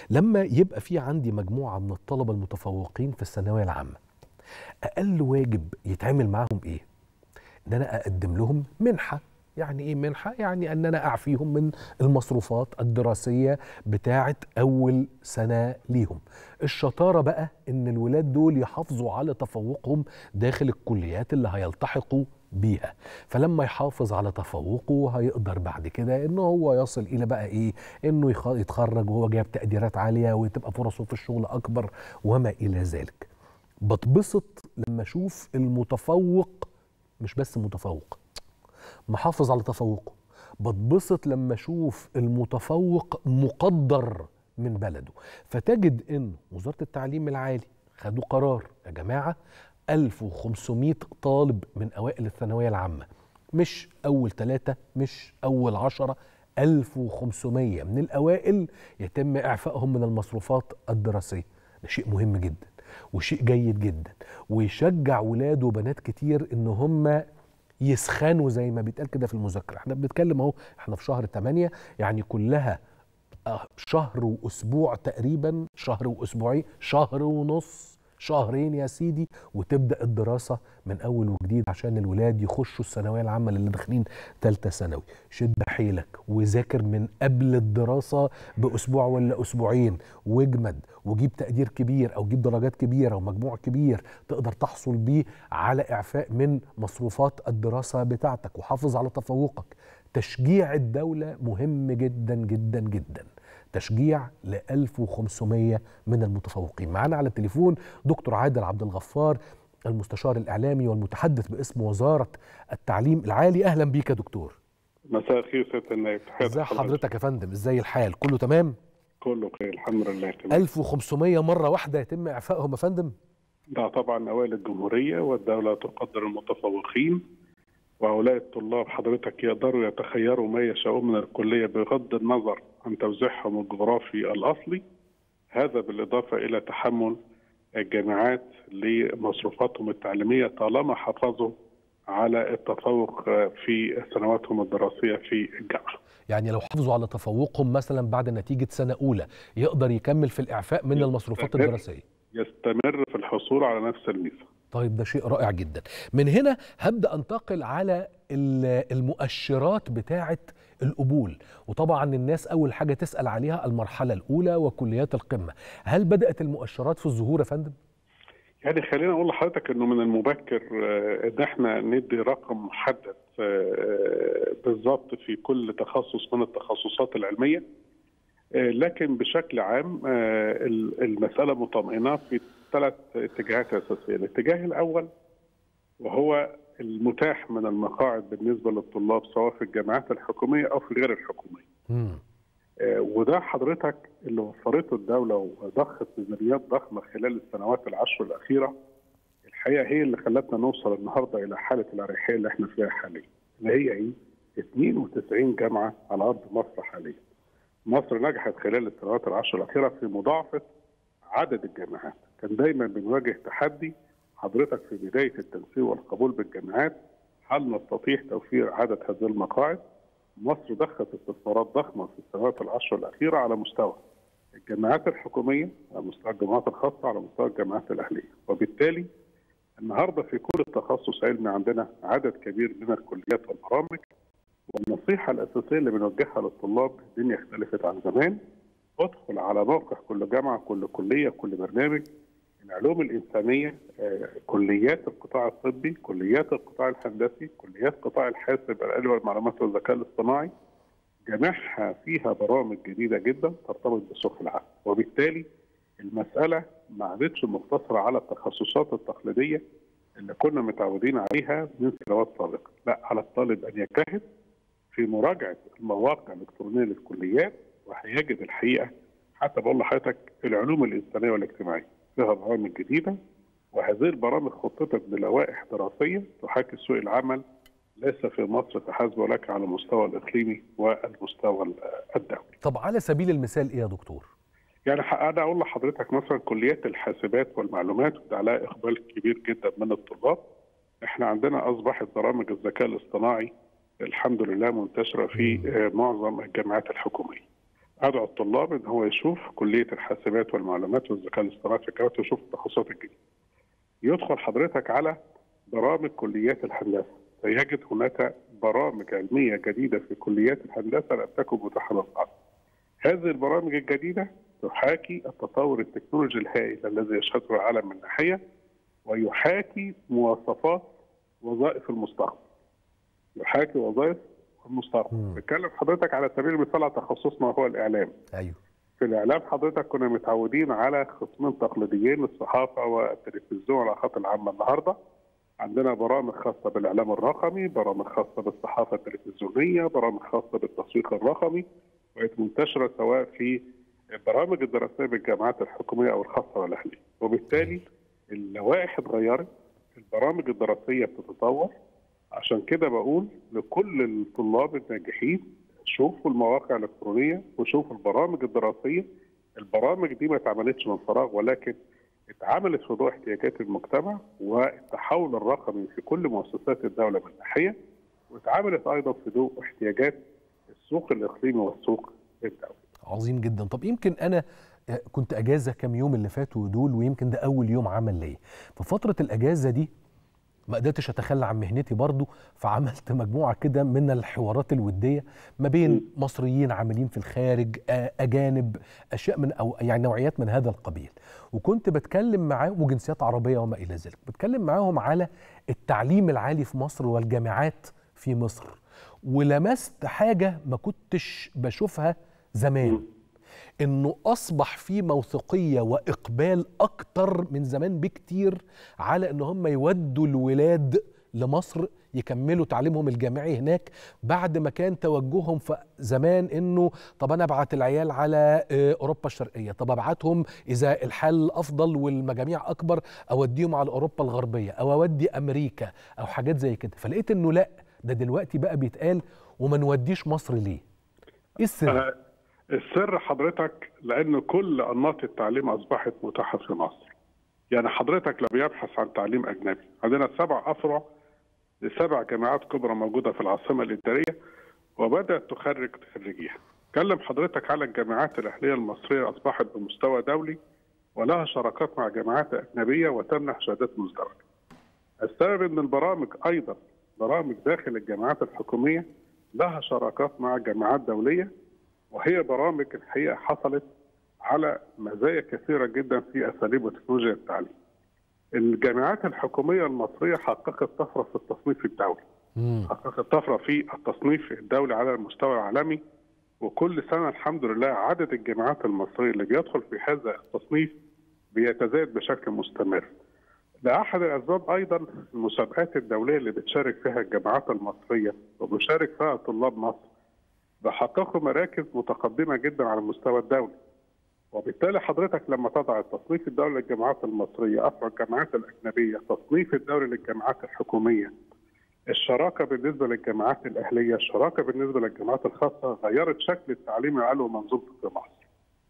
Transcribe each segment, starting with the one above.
لما يبقى في عندي مجموعه من الطلبه المتفوقين في الثانويه العامه اقل واجب يتعمل معاهم ايه ان انا اقدم لهم منحه يعني ايه منحه يعني ان انا اعفيهم من المصروفات الدراسيه بتاعه اول سنه ليهم الشطاره بقى ان الولاد دول يحافظوا على تفوقهم داخل الكليات اللي هيلتحقوا بيها فلما يحافظ على تفوقه هيقدر بعد كده ان هو يصل الى بقى ايه انه يتخرج وهو جايب تقديرات عاليه وتبقى فرصه في الشغل اكبر وما الى ذلك بتبسط لما اشوف المتفوق مش بس متفوق محافظ على تفوقه بتبسط لما اشوف المتفوق مقدر من بلده فتجد ان وزاره التعليم العالي خدوا قرار يا جماعه 1500 طالب من اوائل الثانويه العامه مش اول ثلاثه مش اول عشرة 1500 من الاوائل يتم اعفائهم من المصروفات الدراسيه ده شيء مهم جدا وشيء جيد جدا ويشجع ولاد وبنات كتير ان هم يسخنوا زي ما بيتقال كده في المذاكره احنا بنتكلم اهو احنا في شهر 8 يعني كلها شهر واسبوع تقريبا شهر واسبوعين شهر ونص شهرين يا سيدي وتبدا الدراسه من اول وجديد عشان الولاد يخشوا الثانويه العامه اللي داخلين ثالثه ثانوي شد حيلك وذاكر من قبل الدراسه باسبوع ولا اسبوعين واجمد وجيب تقدير كبير او جيب درجات كبيره ومجموع كبير تقدر تحصل بيه على اعفاء من مصروفات الدراسه بتاعتك وحافظ على تفوقك تشجيع الدوله مهم جدا جدا جدا تشجيع ل 1500 من المتفوقين معانا على التليفون دكتور عادل عبد الغفار المستشار الاعلامي والمتحدث باسم وزاره التعليم العالي اهلا بيك يا دكتور مساء الخير سياده النائب ازي حضرتك يا فندم ازاي الحال كله تمام كله بخير الحمد لله تمام 1500 مره واحده يتم اعفائهم يا فندم ده طبعا اوائل الجمهوريه والدوله تقدر المتفوقين وهؤلاء الطلاب حضرتك يقدروا يتخيروا ما يشاءون من الكليه بغض النظر عن توزيعهم الجغرافي الاصلي هذا بالاضافه الى تحمل الجامعات لمصروفاتهم التعليميه طالما حافظوا على التفوق في سنواتهم الدراسيه في الجامعه. يعني لو حافظوا على تفوقهم مثلا بعد نتيجه سنه اولى يقدر يكمل في الاعفاء من المصروفات الدراسيه. يستمر في الحصول على نفس الميزه. طيب ده شيء رائع جدا. من هنا هبدا انتقل على المؤشرات بتاعه القبول وطبعا الناس اول حاجه تسال عليها المرحله الاولى وكليات القمه هل بدات المؤشرات في الظهور يا فندم يعني خلينا اقول لحضرتك انه من المبكر ان احنا ندي رقم محدد بالظبط في كل تخصص من التخصصات العلميه لكن بشكل عام المساله مطمئنه في ثلاث اتجاهات اساسيه الاتجاه الاول وهو المتاح من المقاعد بالنسبه للطلاب سواء في الجامعات الحكوميه او في غير الحكوميه. آه وده حضرتك اللي وفرته الدوله وضخت ميزانيات ضخمه خلال السنوات العشر الاخيره الحقيقه هي اللي خلتنا نوصل النهارده الى حاله الاريحيه اللي احنا فيها حاليا. اللي هي ايه؟ 92 جامعه على ارض مصر حاليا. مصر نجحت خلال السنوات العشر الاخيره في مضاعفه عدد الجامعات، كان دايما بنواجه تحدي حضرتك في بداية التنسيق والقبول بالجامعات هل نستطيع توفير عدد هذه المقاعد؟ مصر ضخت استثمارات ضخمة في السنوات العشر الأخيرة على مستوى الجامعات الحكومية على مستوى الجامعات الخاصة على مستوى الجامعات الأهلية وبالتالي النهاردة في كل تخصص علمي عندنا عدد كبير من الكليات والبرامج والنصيحة الأساسية اللي بنوجهها للطلاب الدنيا اختلفت عن زمان ادخل على موقع كل جامعة كل كلية كل برنامج العلوم الإنسانية كليات القطاع الطبي كليات القطاع الهندسي كليات قطاع الحاسب الآلي والمعلومات والذكاء الاصطناعي جميعها فيها برامج جديدة جدا ترتبط بسوق العمل وبالتالي المسألة ما عادتش مقتصرة على التخصصات التقليدية اللي كنا متعودين عليها من سنوات سابقة لا على الطالب أن يجتهد في مراجعة المواقع الإلكترونية للكليات وهيجد الحقيقة حتى بقول لحضرتك العلوم الإنسانية والاجتماعية فيها برامج جديدة وهذه البرامج خطتت بلوائح دراسية تحاكي سوق العمل ليس في مصر تحاسب ولكن على المستوى الإقليمي والمستوى الدولي طب على سبيل المثال إيه يا دكتور؟ يعني انا اقول لحضرتك مثلا كليات الحاسبات والمعلومات وده عليها اقبال كبير جدا من الطلاب احنا عندنا اصبحت برامج الذكاء الاصطناعي الحمد لله منتشره في معظم الجامعات الحكوميه ادعو الطلاب ان هو يشوف كليه الحاسبات والمعلومات والذكاء الاصطناعي في الجامعات ويشوف التخصصات الجديده. يدخل حضرتك على برامج كليات الهندسه فيجد هناك برامج علميه جديده في كليات الهندسه لم تكن متاحه للبعض. هذه البرامج الجديده تحاكي التطور التكنولوجي الهائل الذي يشهده العالم من ناحيه ويحاكي مواصفات وظائف المستقبل. يحاكي وظائف المستقبل. مم. بتكلم حضرتك على سبيل المثال على تخصصنا وهو الاعلام. ايوه في الاعلام حضرتك كنا متعودين على خصمين تقليديين الصحافه والتلفزيون والعلاقات العامه النهارده عندنا برامج خاصه بالاعلام الرقمي، برامج خاصه بالصحافه التلفزيونيه، برامج خاصه بالتسويق الرقمي بقت منتشره سواء في البرامج الدراسيه بالجامعات الحكوميه او الخاصه والاهليه، وبالتالي اللوائح اتغيرت، البرامج الدراسيه بتتطور عشان كده بقول لكل الطلاب الناجحين شوفوا المواقع الالكترونيه وشوفوا البرامج الدراسيه البرامج دي ما اتعملتش من فراغ ولكن اتعملت في ضوء احتياجات المجتمع والتحول الرقمي في كل مؤسسات الدوله من ناحيه واتعملت ايضا في ضوء احتياجات السوق الاقليمي والسوق الدولي. عظيم جدا طب يمكن انا آه، كنت اجازه كام يوم اللي فاتوا دول ويمكن ده اول يوم عمل ليا ففتره الاجازه دي ما قدرتش اتخلى عن مهنتي برضو فعملت مجموعه كده من الحوارات الوديه ما بين مصريين عاملين في الخارج آه، اجانب اشياء من او يعني نوعيات من هذا القبيل وكنت بتكلم معاهم وجنسيات عربيه وما الى ذلك بتكلم معاهم على التعليم العالي في مصر والجامعات في مصر ولمست حاجه ما كنتش بشوفها زمان انه اصبح في موثوقيه واقبال اكتر من زمان بكتير على ان هم يودوا الولاد لمصر يكملوا تعليمهم الجامعي هناك بعد ما كان توجههم في زمان انه طب انا ابعت العيال على آه، اوروبا الشرقيه طب ابعتهم اذا الحال افضل والمجاميع اكبر اوديهم على اوروبا الغربيه او اودي امريكا او حاجات زي كده فلقيت انه لا ده دلوقتي بقى بيتقال وما نوديش مصر ليه ايه السر آه، السر حضرتك لان كل انماط التعليم اصبحت متاحه في مصر. يعني حضرتك لو يبحث عن تعليم اجنبي عندنا سبع افرع لسبع جامعات كبرى موجوده في العاصمه الاداريه وبدات تخرج خريجيها. كلم حضرتك على الجامعات الاهليه المصريه اصبحت بمستوى دولي ولها شراكات مع جامعات اجنبيه وتمنح شهادات مزدوجه. السبب ان البرامج ايضا برامج داخل الجامعات الحكوميه لها شراكات مع جامعات دوليه وهي برامج الحقيقه حصلت على مزايا كثيره جدا في اساليب وتكنولوجيا التعليم. الجامعات الحكوميه المصريه حققت طفره في التصنيف الدولي. مم. حققت طفره في التصنيف الدولي على المستوى العالمي وكل سنه الحمد لله عدد الجامعات المصريه اللي بيدخل في هذا التصنيف بيتزايد بشكل مستمر. لأحد الأسباب أيضا المسابقات الدولية اللي بتشارك فيها الجامعات المصرية وبيشارك فيها طلاب مصر بيحققوا مراكز متقدمة جدا على المستوى الدولي وبالتالي حضرتك لما تضع التصنيف الدولي للجامعات المصرية أفرع الجامعات الأجنبية تصنيف الدولي للجامعات الحكومية الشراكة بالنسبة للجامعات الأهلية الشراكة بالنسبة للجامعات الخاصة غيرت شكل التعليم العلوي ومنظومته في مصر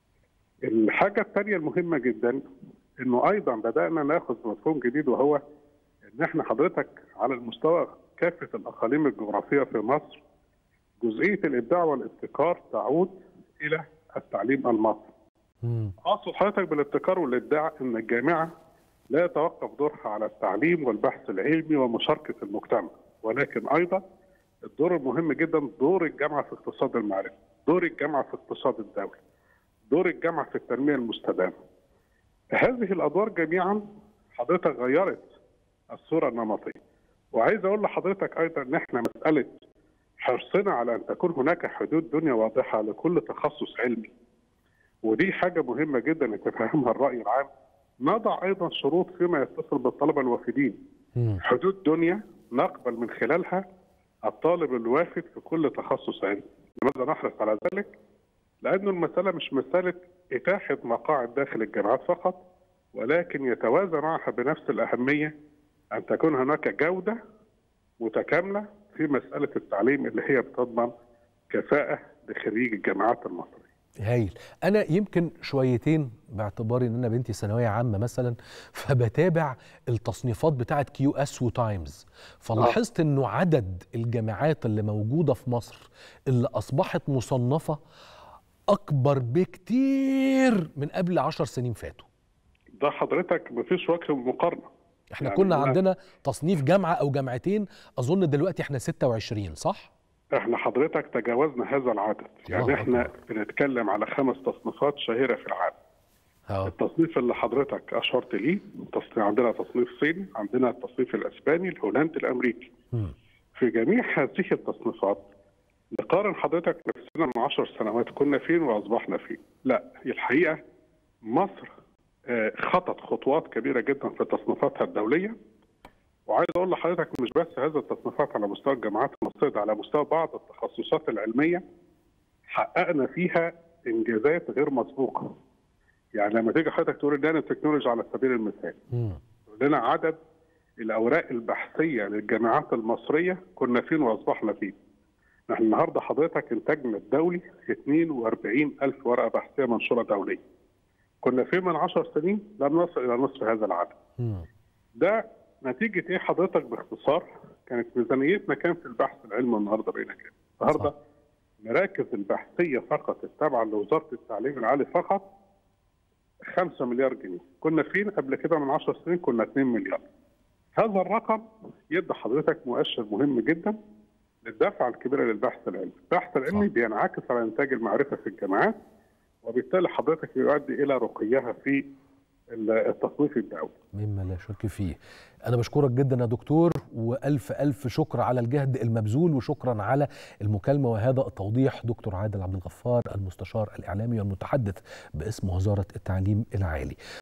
الحاجة الثانية المهمة جدا انه ايضا بدانا ناخذ مفهوم جديد وهو ان احنا حضرتك على المستوى كافه الاقاليم الجغرافيه في مصر جزئيه الابداع والابتكار تعود الى التعليم المصري. مم. اقصد حضرتك بالابتكار والابداع ان الجامعه لا يتوقف دورها على التعليم والبحث العلمي ومشاركه المجتمع ولكن ايضا الدور المهم جدا دور الجامعه في اقتصاد المعرفه، دور الجامعه في اقتصاد الدوله، دور الجامعه في التنميه المستدامه. هذه الادوار جميعا حضرتك غيرت الصوره النمطيه وعايز اقول لحضرتك ايضا ان احنا مساله حرصنا على ان تكون هناك حدود دنيا واضحه لكل تخصص علمي ودي حاجه مهمه جدا يتفهمها الراي العام نضع ايضا شروط فيما يتصل بالطلبه الوافدين مم. حدود دنيا نقبل من خلالها الطالب الوافد في كل تخصص علمي لماذا نحرص على ذلك؟ لأنه المسألة مش مسألة إتاحة مقاعد داخل الجامعات فقط ولكن يتوازى معها بنفس الأهمية أن تكون هناك جودة متكاملة في مسألة التعليم اللي هي بتضمن كفاءة لخريج الجامعات المصرية هايل انا يمكن شويتين باعتباري ان انا بنتي ثانويه عامه مثلا فبتابع التصنيفات بتاعه كيو اس وتايمز فلاحظت انه عدد الجامعات اللي موجوده في مصر اللي اصبحت مصنفه اكبر بكتير من قبل عشر سنين فاتوا ده حضرتك مفيش وجه مقارنه احنا يعني كنا أنا- عندنا تصنيف جامعه او جامعتين اظن دلوقتي احنا 26 صح احنا حضرتك تجاوزنا هذا العدد يعني الله احنا أكبر. بنتكلم على خمس تصنيفات شهيره في العالم اه التصنيف اللي حضرتك اشرت ليه تصنيف عندنا تصنيف صيني عندنا التصنيف الاسباني الهولندي الامريكي مم. في جميع هذه التصنيفات نقارن حضرتك نفسنا من عشر سنوات كنا فين واصبحنا فين لا الحقيقه مصر آه، خطت خطوات كبيره جدا في تصنيفاتها الدوليه وعايز اقول لحضرتك مش بس هذه التصنيفات على مستوى الجامعات المصريه ده على مستوى بعض التخصصات العلميه حققنا فيها انجازات غير مسبوقه يعني لما تيجي حضرتك تقول النانو تكنولوجي على سبيل المثال مم. لنا عدد الاوراق البحثيه للجامعات المصريه كنا فين واصبحنا فين. نحن النهارده حضرتك انتاجنا الدولي 42 الف ورقه بحثيه منشوره دوليا. كنا فين من 10 سنين؟ لم نصل الى نصف هذا العدد. مم. ده نتيجه ايه حضرتك باختصار؟ كانت ميزانيتنا كام في البحث العلمي النهارده بقينا كام؟ النهارده صح. مراكز البحثيه فقط التابعه لوزاره التعليم العالي فقط 5 مليار جنيه كنا فين قبل كده من 10 سنين كنا 2 مليار هذا الرقم يدي حضرتك مؤشر مهم جدا للدفعه الكبيره للبحث العلمي البحث العلمي صح. بينعكس على انتاج المعرفه في الجامعات وبالتالي حضرتك يؤدي الى رقيها في التصنيف الدولي مما لا شك فيه أنا بشكرك جدا يا دكتور وألف ألف شكر على الجهد المبذول وشكرا على المكالمة وهذا التوضيح دكتور عادل عبد الغفار المستشار الإعلامي والمتحدث باسم وزارة التعليم العالي